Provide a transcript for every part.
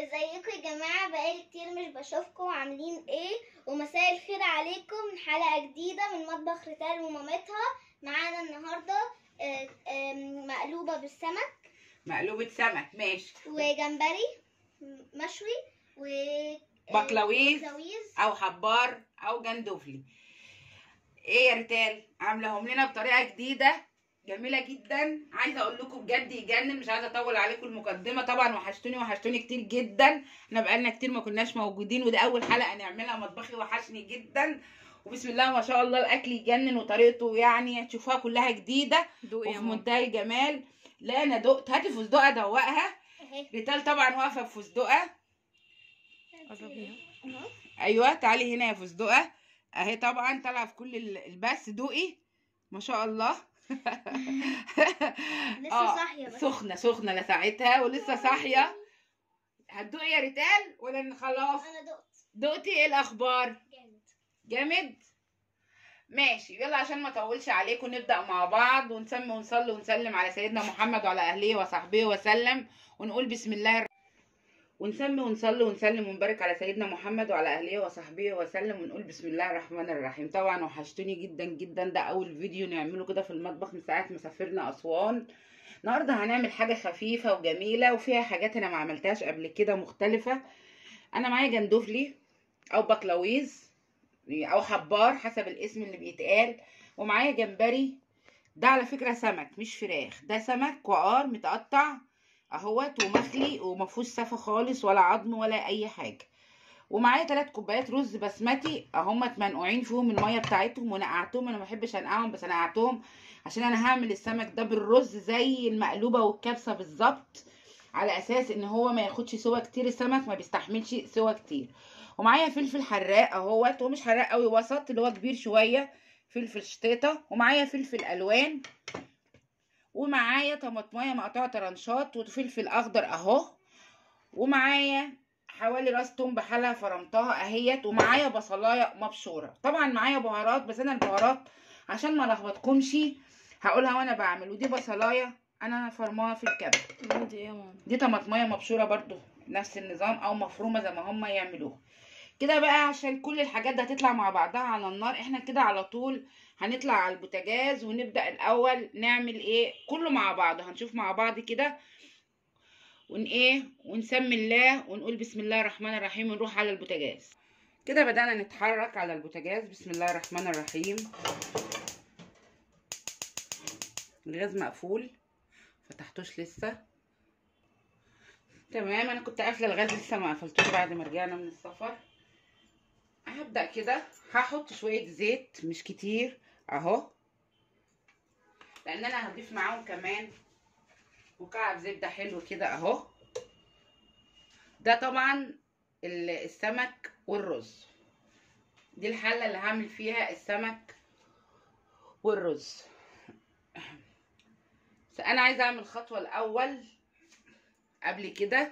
ازيكم يا جماعة بقالي كتير مش بشوفكم عاملين ايه ومساء الخير عليكم حلقة جديدة من مطبخ ريتال ومامتها معانا النهاردة آه، آم، مقلوبة بالسمك مقلوبة سمك ماشي وجمبري مشوي و بقلاويز. بقلاويز او حبار او جندوفلي ايه يا ريتال عاملاهم لنا بطريقه جديده جميله جدا عايزه اقول لكم بجد يجنن مش عايزه اطول عليكم المقدمه طبعا وحشتوني وحشتوني كتير جدا احنا بقالنا كتير ما كناش موجودين ودي اول حلقه نعملها مطبخي وحشني جدا وبسم الله ما شاء الله الاكل يجنن وطريقته يعني تشوفوها كلها جديده دوقي يا وفي ماما منتهى الجمال لا انا دقت هاتي فستقه ادوقها اهي ريتال طبعا واقفه بفستقه قربيها اهو ايوه تعالي هنا يا فستقه اهي طبعا طالعه في كل ال- البث دوقي ما شاء الله لسه آه، صاحية بس سخنه سخنه لساعتها ولسه صاحيه هتدوقي يا ريتال ولا إن خلاص انا دقت دقتي ايه الاخبار جامد جامد ماشي يلا عشان ما اطولش عليكم نبدا مع بعض ونسمي ونصلي ونسلم على سيدنا محمد وعلى اهله وصحبه وسلم ونقول بسم الله الر- ونسمي ونصلي ونسلم ونبارك على سيدنا محمد وعلى اهله وصحبه وسلم ونقول بسم الله الرحمن الرحيم طبعا وحشتوني جدا جدا ده اول فيديو نعمله كده في المطبخ من ساعه ما سافرنا اسوان النهارده هنعمل حاجه خفيفه وجميله وفيها حاجات انا ما عملتهاش قبل كده مختلفه انا معايا جندوفلي او بقلاويز او حبار حسب الاسم اللي بيتقال ومعايا جمبري ده على فكره سمك مش فراخ ده سمك وقار متقطع اهوت ومخلي ومفهوش سفه خالص ولا عظم ولا اي حاجه ومعايا ثلاث كوبايات رز بسمتي اهم منقوعين فيهم الميه بتاعتهم ونقعتهم انا ما بحبش انقعهم بس نقعتهم عشان انا هعمل السمك ده بالرز زي المقلوبه والكبسه بالظبط على اساس ان هو ما ياخدش سوا كتير السمك ما بيستحملش سوا كتير ومعايا فلفل حراق اهوت هو مش حراق قوي وسط اللي هو كبير شويه فلفل شطيطه ومعايا فلفل الوان ومعايا طماطمايه مقطعه طرنشات وفلفل اخضر اهو ومعايا حوالي راس توم بحالها فرمتها اهيت ومعايا بصلايه مبشوره طبعا معايا بهارات بس انا البهارات عشان ما لخبطكمش هقولها وانا بعمل ودي بصلايه انا فرماها في الكبه عندي ايه يا ماما دي طماطميه مبشوره برضو نفس النظام او مفرومه زي ما هم يعملوها كده بقى عشان كل الحاجات دي هتطلع مع بعضها على النار احنا كده على طول هنطلع على البوتاجاز ونبدا الاول نعمل ايه كله مع بعض هنشوف مع بعض كده ون ايه ونسمي الله ونقول بسم الله الرحمن الرحيم ونروح على البوتاجاز كده بدأنا نتحرك على البوتاجاز بسم الله الرحمن الرحيم الغاز مقفول فتحتوش لسه تمام انا كنت قافله الغاز لسه ما قفلتوش بعد ما رجعنا من السفر هبدا كده هحط شويه زيت مش كتير اهو لان انا هضيف معاهم كمان مكعب زبده حلو كده اهو ده طبعا ال- السمك والرز دي الحله اللي هعمل فيها السمك والرز بس انا عايزه اعمل خطوه الاول قبل كده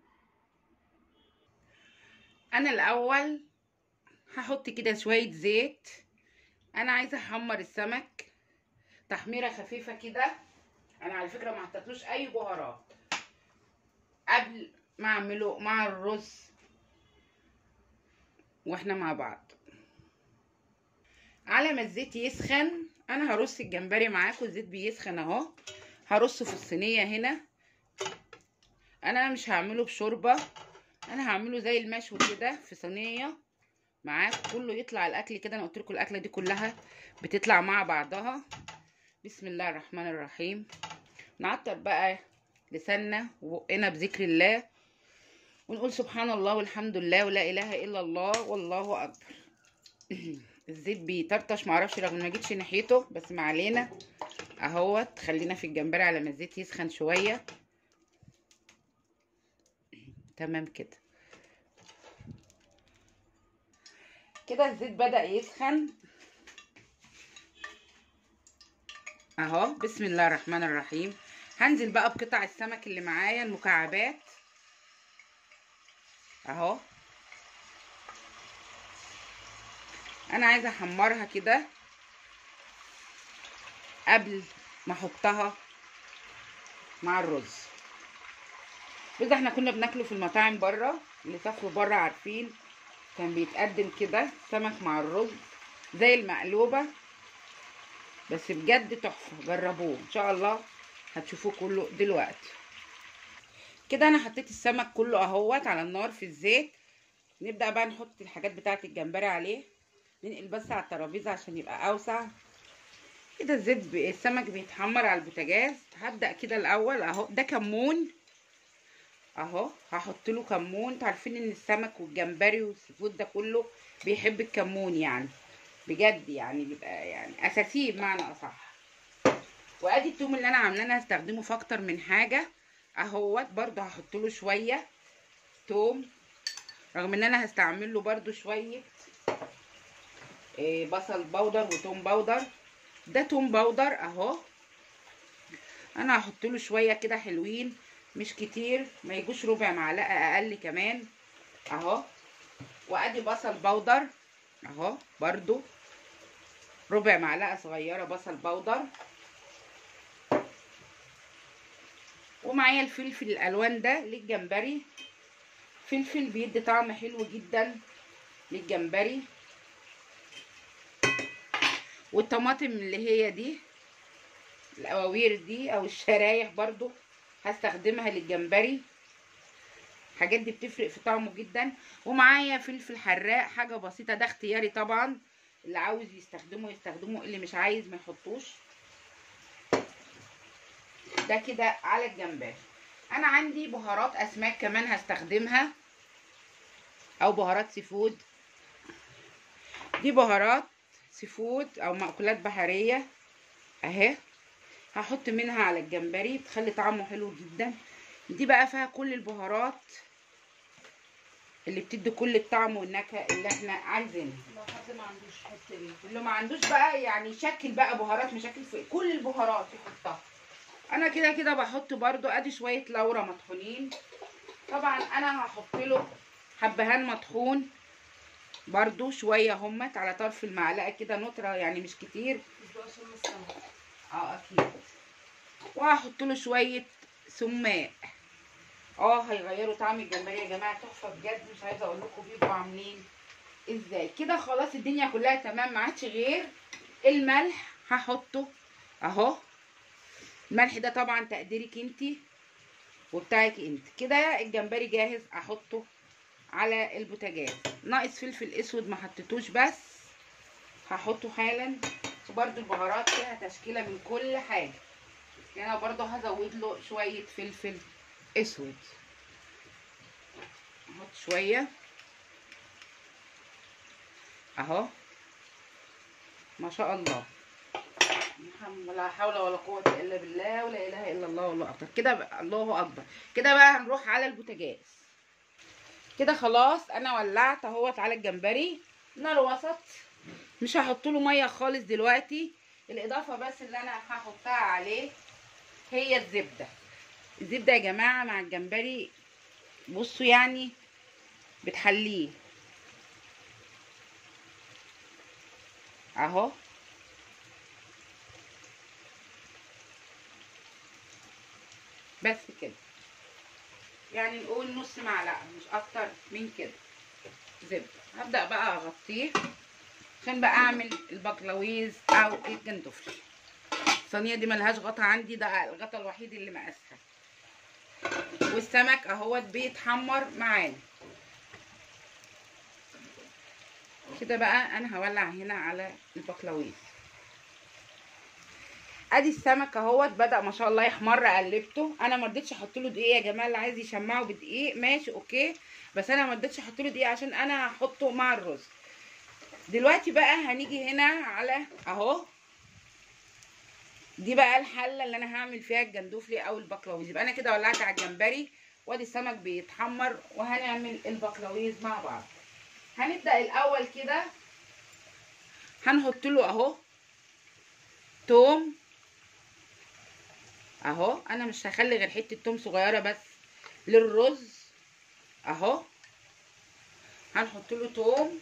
انا الاول هحط كده شويه زيت انا عايزه احمر السمك تحميره خفيفه كده انا على فكره ما حطيتلوش اي بهارات قبل ما اعمله مع الرز واحنا مع بعض على ما الزيت يسخن انا هرص الجمبري معاكم الزيت بيسخن اهو هرصه في الصينيه هنا انا مش هعمله بشوربه انا هعمله زي المشوي كده في صينيه معاك كله يطلع الاكل كده انا قلت لكم الاكله دي كلها بتطلع مع بعضها بسم الله الرحمن الرحيم نعطر بقى لساننا وبقنا بذكر الله ونقول سبحان الله والحمد لله ولا اله الا الله والله اكبر الزيت بيطرطش معرفش رغم ما جيتش ناحيته بس ما علينا اهوت خلينا في الجمبري على ما الزيت يسخن شويه تمام كده كده الزيت بدأ يسخن اهو بسم الله الرحمن الرحيم هنزل بقى بقطع السمك اللي معايا المكعبات اهو انا عايزه احمرها كده قبل ما احطها مع الرز بس احنا كنا بناكله في المطاعم بره اللي سافروا بره عارفين كان بيتقدم كده سمك مع الرز زي المقلوبة بس بجد تحفة جربوه ان شاء الله هتشوفوه كله دلوقتي كده انا حطيت السمك كله اهوت على النار في الزيت نبدأ بقى نحط الحاجات بتاعة الجمبري عليه ننقل بس على الترابيزة عشان يبقى اوسع كده الزيت ب... السمك بيتحمر على البوتاجاز هبدأ كده الاول اهو ده كمون اهو هحط له كمون انتوا عارفين ان السمك والجمبري والسيفود ده كله بيحب الكمون يعني بجد يعني بيبقى يعني اساسي بمعنى اصح وادي التوم اللي انا عاملاه انا هستخدمه في اكتر من حاجه اهوت برضو هحط له شويه توم رغم ان انا هستعمل له برضو شويه إيه بصل بودر وتوم بودر ده توم بودر اهو انا هحط له شويه كده حلوين مش كتير ما يجوش ربع معلقه اقل كمان اهو وادي بصل بودر اهو برضو ربع معلقه صغيره بصل بودر ومعايا الفلفل الالوان ده للجمبري فلفل بيدي طعم حلو جدا للجمبري والطماطم اللي هي دي القواوير دي او الشرايح برضو هستخدمها للجمبري الحاجات دي بتفرق في طعمه جدا ومعايا فلفل حراق حاجه بسيطه ده اختياري طبعا اللي عاوز يستخدمه يستخدمه اللي مش عايز ما يحطوش ده كده على الجمبري انا عندي بهارات اسماك كمان هستخدمها او بهارات سيفود دي بهارات سيفود او مأكولات بحريه اهي هحط منها على الجمبري بتخلي طعمه حلو جدا دي بقى فيها كل البهارات اللي بتدي كل الطعم والنكهه اللي احنا عايزينها لو حد ما عندوش حته دي اللي ما عندوش بقى يعني يشكل بقى بهارات مشاكل في كل البهارات يحطها انا كده كده بحط برضو ادي شويه لورا مطحونين طبعا انا هحط له حبهان مطحون برضو شويه همت على طرف المعلقه كده نطره يعني مش كتير مش بقى عشان السمك اه اكيد وهحط له شويه سماق اه هيغيروا طعم الجمبري يا جماعه تحفه بجد مش عايزه اقول لكم بيبقوا عاملين ازاي كده خلاص الدنيا كلها تمام ما عادش غير الملح هحطه اهو الملح ده طبعا تقديرك انتي وبتاعك انت كده الجمبري جاهز احطه على البوتاجاز ناقص فلفل اسود ما حطيتوش بس هحطه حالا وبرده البهارات فيها تشكيله من كل حاجه يعني انا برضه هزود له شويه فلفل اسود احط شويه اهو ما شاء الله الحمد لا حول ولا قوه الا بالله ولا اله الا الله والله اكبر كده بقى الله اكبر كده بقى هنروح على البوتاجاز كده خلاص انا ولعت اهوت على الجمبري نار وسط مش هحط له ميه خالص دلوقتي الاضافه بس اللي انا هحطها عليه هي الزبده الزبده يا جماعه مع الجمبري بصوا يعني بتحليه اهو بس كده يعني نقول نص معلقه مش اكتر من كده زبده هبدا بقى اغطيه عشان بقى اعمل البقلاويز او الجندفلي الصينيه دي ملهاش غطا عندي ده الغطا الوحيد اللي مقاسها والسمك اهوت بيتحمر معانا كده بقى انا هولع هنا على البقلاويز ادي السمك اهوت بدا ما شاء الله يحمر قلبته انا ما رضيتش احط له دقيق يا جماعه اللي عايز يشمعه بدقيق ماشي اوكي بس انا ما رضيتش احط له دقيق عشان انا هحطه مع الرز دلوقتي بقى هنيجي هنا على اهو دي بقى الحله اللي انا هعمل فيها الجندوفلي او البقلاويز يبقى انا كده ولعت على الجمبري وادي السمك بيتحمر وهنعمل البقلاويز مع بعض هنبدا الاول كده هنحط له اهو توم اهو انا مش هخلي غير حته توم صغيره بس للرز اهو هنحط له توم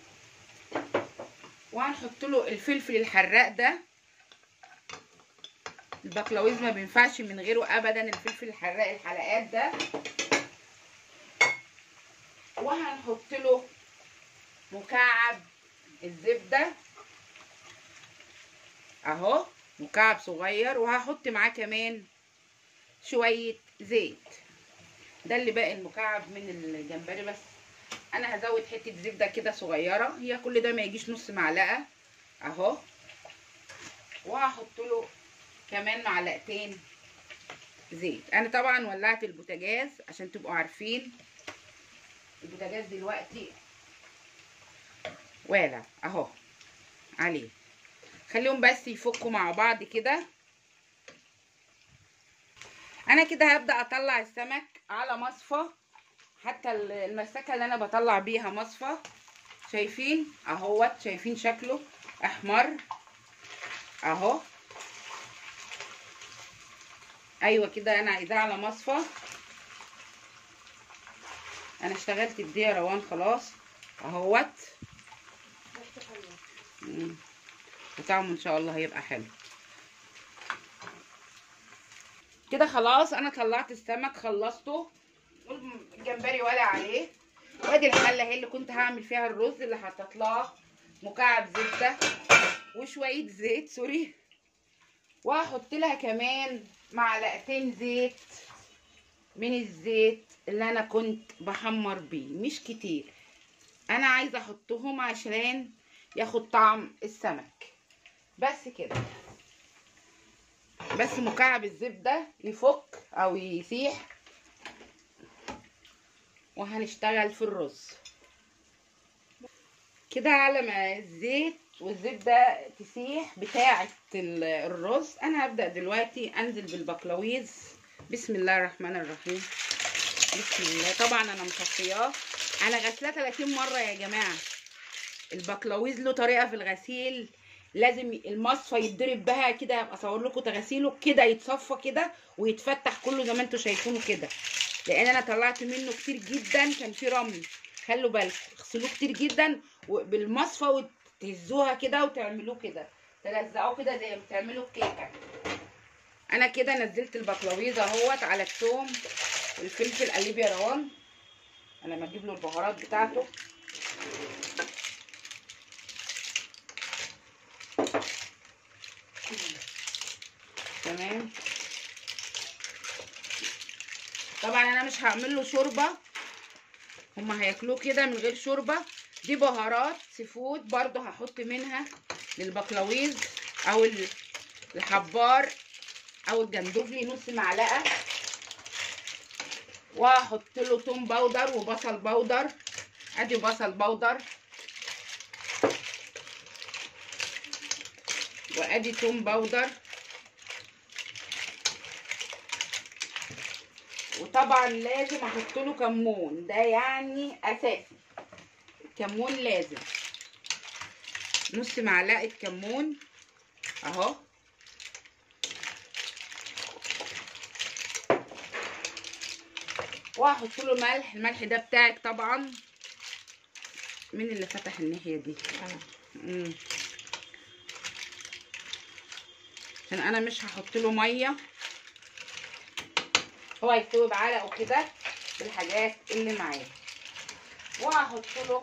وهنحط له الفلفل الحراق ده البقلاويز ما بينفعش من غيره ابدا الفلفل الحراق الحلقات ده وهنحط له مكعب الزبده اهو مكعب صغير وهحط معاه كمان شويه زيت ده اللي باقي المكعب من الجمبري بس انا هزود حته زبده كده صغيره هي كل ده ما يجيش نص معلقه اهو وهحط له كمان معلقتين زيت انا طبعا ولعت البوتاجاز عشان تبقوا عارفين البوتاجاز دلوقتي والع اهو عليه خليهم بس يفكوا مع بعض كده انا كده هبدا اطلع السمك على مصفى حتى المسكه اللي انا بطلع بيها مصفى شايفين اهوت شايفين شكله احمر اهو ايوه كده انا عايزاه على مصفى انا اشتغلت بدي يا روان خلاص اهوت مم. وطعمه ان شاء الله هيبقى حلو كده خلاص انا طلعت السمك خلصته والجمبري ولا عليه وادي الحله اهي اللي كنت هعمل فيها الرز اللي حطيت لها مكعب زبده وشويه زيت سوري وهحط لها كمان معلقتين زيت من الزيت اللي انا كنت بحمر بيه مش كتير انا عايزه احطهم عشان ياخد طعم السمك بس كده بس مكعب الزبده يفك او يسيح وهنشتغل في الرز كده على ما الزيت والزبده تسيح بتاعه الرز انا هبدا دلوقتي انزل بالبقلاويز بسم الله الرحمن الرحيم بسم الله طبعا انا مصفياه انا غسلاه 30 مره يا جماعه البقلاويز له طريقه في الغسيل لازم المصفى يتضرب بها كده ابقى اصور لكم تغسيله كده يتصفى كده ويتفتح كله زي ما انتم شايفينه كده لان انا طلعت منه كتير جدا كان فيه رمل خلوا بالكم اغسلوه كتير جدا بالمصفى وتهزوها كده وتعملوه كده تلزقوه كده زي ما بتعملوا الكيكه انا كده نزلت البقلاويز اهوت على الثوم والفلفل قليب يا روان انا لما اجيب له البهارات بتاعته تمام طبعا انا مش هعمل له شوربه هما هياكلوه كده من غير شوربه دي بهارات سيفود برضو هحط منها للبقلاويز او الحبار او الجندوفلي نص معلقه وهحط له توم باودر وبصل باودر ادي بصل باودر وادي توم باودر وطبعا لازم احط له كمون ده يعني اساسي كمون لازم نص معلقه كمون اهو وهحط له ملح الملح ده بتاعك طبعا مين اللي فتح الناحيه دي انا عشان انا مش هحط له ميه هو هيستوي بعلقه كده بالحاجات اللي معاه وهحط له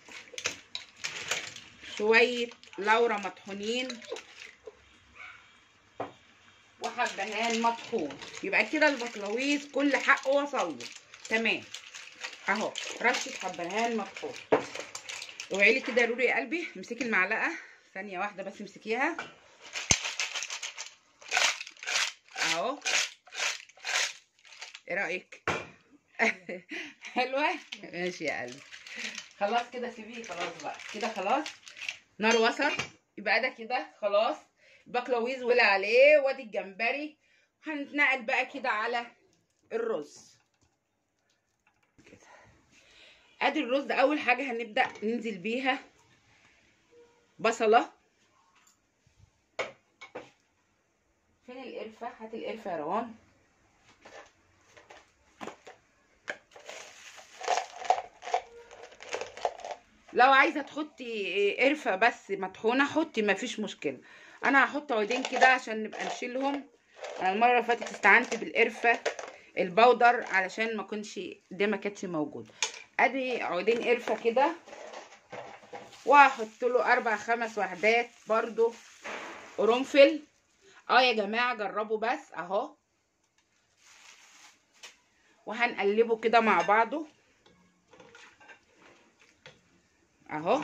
شويه لورا مطحونين وحبهان مطحون يبقى كده البقلاويز كل حقه وصل له تمام اهو رشه حبهان مطحون اوعي لي كده يا روري يا قلبي امسكي المعلقه ثانيه واحده بس امسكيها اهو ايه رايك حلوه ماشي يا قلبي خلاص كده سيبيه خلاص بقى كده خلاص نار وسط يبقى ده كده خلاص بقلاويز ولا عليه وادي الجمبري هنتنقل بقى كده على الرز كده ادي الرز ده اول حاجه هنبدا ننزل بيها بصله فين القرفه هات القرفه يا روان لو عايزه تحطي قرفه بس مطحونه حطي مفيش مشكله انا هحط عودين كده عشان نبقى نشيلهم انا المره اللي فاتت استعنت بالقرفه البودر علشان ما كنش دي ما كانتش موجوده ادي عودين قرفه كده وهحط له اربع خمس وحدات برضو قرنفل اه يا جماعه جربوا بس اهو وهنقلبه كده مع بعضه اهو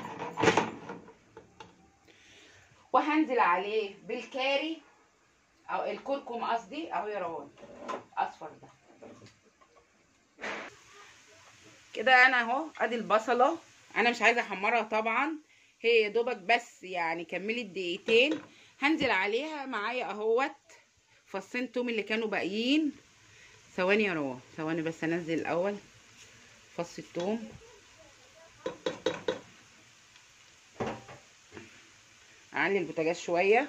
وهنزل عليه بالكاري او الكركم قصدي اهو يا روان اصفر ده كده انا اهو ادي البصله انا مش عايزه احمرها طبعا هي يا دوبك بس يعني كملت دقيقتين هنزل عليها معايا اهوت فصين توم اللي كانوا باقيين ثواني يا روان ثواني بس انزل الاول فص التوم اعلي البوتاجاز شويه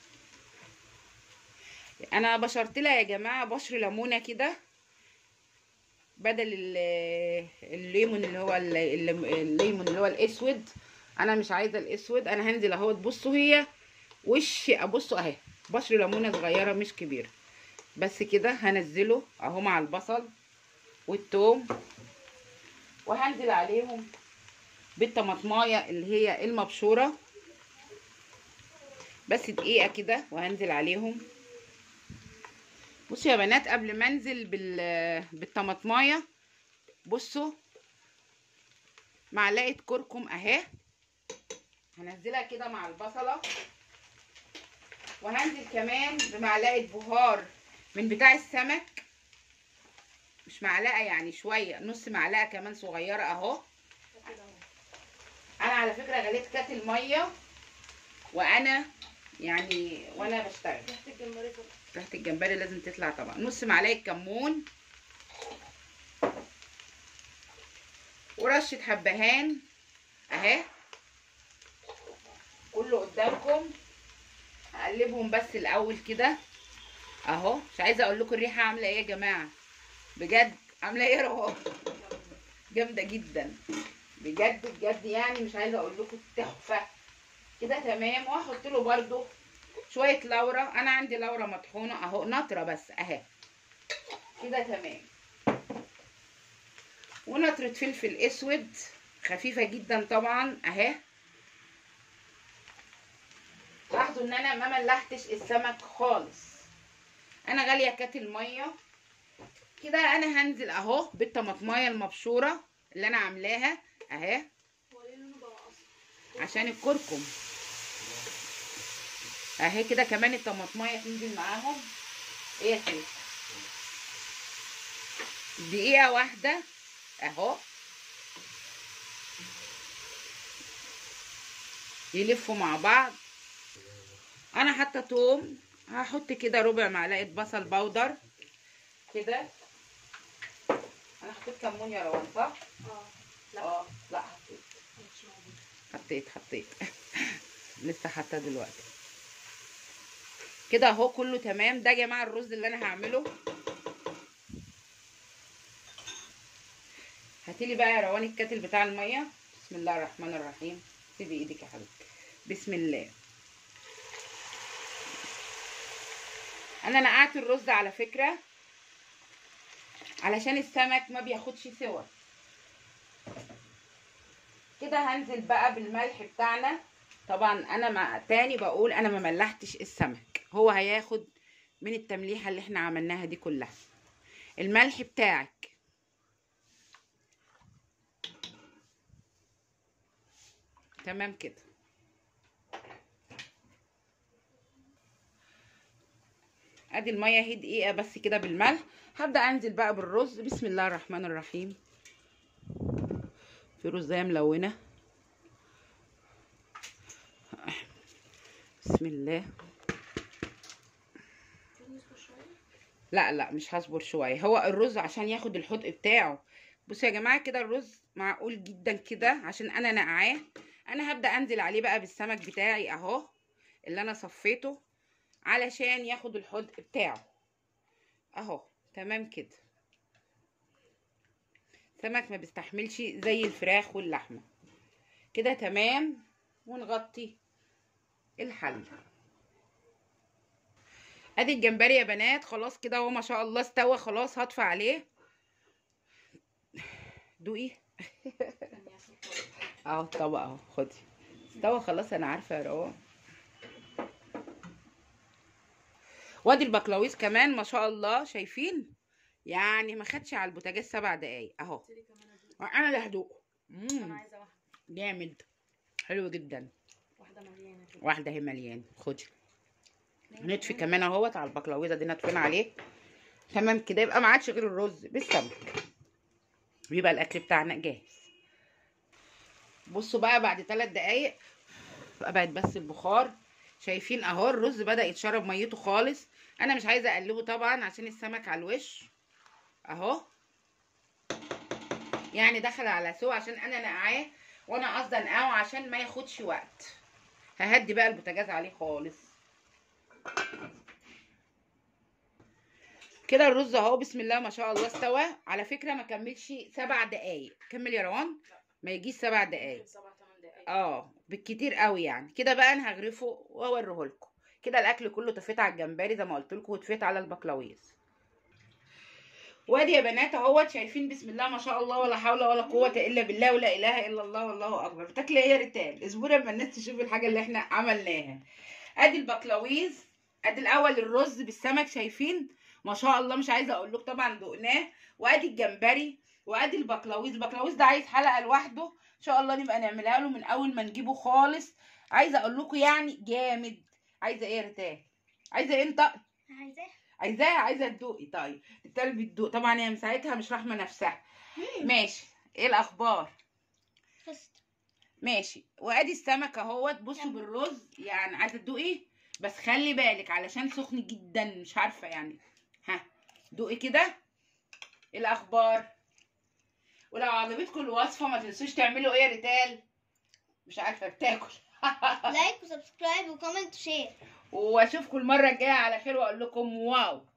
انا بشرت لها يا جماعه بشر ليمونه كده بدل ال- الليمون اللي هو ال- ال- الليمون اللي هو الاسود انا مش عايزه الاسود انا هنزل اهوت بصوا هي وش ابصوا اهي بشر ليمونه صغيره مش كبيره بس كده هنزله اهو مع البصل والثوم وهنزل عليهم بالطماطمايه اللي هي المبشوره بس دقيقه كده وهنزل عليهم بصوا يا بنات قبل ما انزل بال بالطماطمايه بصوا معلقه كركم اهي هنزلها كده مع البصله وهنزل كمان بمعلقه بهار من بتاع السمك مش معلقه يعني شويه نص معلقه كمان صغيره اهو انا على فكره غليت كاتل ميه وانا يعني وانا بشتغل ريحة الجمبري طبعا ريحه الجمبري لازم تطلع طبعا نص معلقه كمون ورشه حبهان اهي كله قدامكم هقلبهم بس الاول كده اهو مش عايزه اقول لكم الريحه عامله ايه يا جماعه بجد عامله ايه يا روان جامده جدا بجد بجد يعني مش عايزه اقول لكم تحفه كده تمام واحط له برده شويه لورا انا عندي لورا مطحونه اهو نطره بس اهي كده تمام ونطره فلفل اسود خفيفه جدا طبعا اهي لاحظوا ان انا ما ملحتش السمك خالص انا غاليه كاتل ميه كده انا هنزل اهو بالطماطمايه المبشوره اللي انا عاملاها اهي هو ليه لونه بقى اصفر عشان الكركم اهي كده كمان الطماطمايه تنزل معاهم ايه يا سيدي دقيقه واحده اهو يلفوا مع بعض انا حاطه توم هحط كده ربع معلقه بصل بودر كده انا حطيت كمون يا روان صح اه لا اه لا حطيت مش موجود حطيت حطيت لسه حاطاه دلوقتي كده اهو كله تمام ده يا جماعه الرز اللي انا هعمله هاتيلي بقى يا روان الكاتل بتاع الميه بسم الله الرحمن الرحيم سيبي ايدك يا حبيبتي بسم الله انا نقعت الرز على فكره علشان السمك ما بياخدش سوا كده هنزل بقى بالملح بتاعنا طبعا انا مع تاني بقول انا ما ملحتش السمك هو هياخد من التمليحه اللي احنا عملناها دي كلها الملح بتاعك تمام كده ادي الميه اهي دقيقه بس كده بالملح هبدا انزل بقى بالرز بسم الله الرحمن الرحيم في رزايه ملونه بسم الله نصبر شوية لا لا مش هصبر شويه هو الرز عشان ياخد الحدق بتاعه بصوا يا جماعه كده الرز معقول جدا كده عشان انا نقعاه انا هبدا انزل عليه بقى بالسمك بتاعي اهو اللي انا صفيته علشان ياخد الحدق بتاعه اهو تمام كده سمك ما بيستحملش زي الفراخ واللحمه كده تمام ونغطي الحله ادي الجمبري يا بنات خلاص كده هو ما شاء الله استوى خلاص هطفي عليه دوقي استني عشان الطبق. اهو الطبق اهو خدي استوى خلاص انا عارفه يا روان وادي البقلاويز كمان ما شاء الله شايفين يعني ما خدش على البوتاجاز سبع دقايق اهو قلت لي كمان أدوق. انا اللي هدوق انا مم. عايزه واحده جامد حلو جدا واحده مليانه كده واحده اهي مليان خدي نطفي كمان اهوت على البقلاويزه دي نطفينا عليه تمام كده يبقى ما عادش غير الرز بالسمك بيبقى الاكل بتاعنا جاهز بصوا بقى بعد ثلاث دقايق بقى بقت بس البخار شايفين اهو الرز بدا يتشرب ميته خالص انا مش عايزه اقلبه طبعا عشان السمك على الوش اهو يعني دخل على سوا عشان انا نقعاه وانا قصدي انقعه عشان ما ياخدش وقت ههدي بقى البوتاجاز عليه خالص كده الرز اهو بسم الله ما شاء الله استوى على فكره ما كملش سبع دقايق كمل يا روان ما يجيش سبع دقايق ممكن سبع ثمان دقايق اه بالكتير قوي يعني كده بقى انا هغرفه واوريه لكم كده الاكل كله طفيت على الجمبري زي ما قلت لكم وطفيت على البقلاويز وادي يا بنات اهوت شايفين بسم الله ما شاء الله ولا حول ولا قوه الا بالله ولا اله الا الله والله اكبر بتاكلي ايه يا ريتال اصبري اما الناس تشوف الحاجه اللي احنا عملناها ادي البقلاويز ادي الاول الرز بالسمك شايفين ما شاء الله مش عايزه اقول لكم طبعا دقناه وادي الجمبري وادي البقلاويز البقلاويز ده عايز حلقه لوحده ان شاء الله نبقى نعملها له من اول ما نجيبه خالص عايزه اقول لكم يعني جامد عايزه ايه يا ريتال عايزه ايه انت عايزاه عايزاها عايزه تدوقي طيب التالت بتدوق طبعا هي مساعتها مش رحمه نفسها ماشي ايه الاخبار خست ماشي وادي السمك اهوت بصوا يلا. بالرز يعني عايزه تدوقي بس خلي بالك علشان سخن جدا مش عارفه يعني ها دوقي كده ايه الاخبار ولو عجبتكم الوصفه ما تنسوش تعملوا ايه يا ريتال مش عارفه بتاكل لايك وسبسكرايب وكومنت وشير واشوفكم المره الجايه على خير واقول لكم واو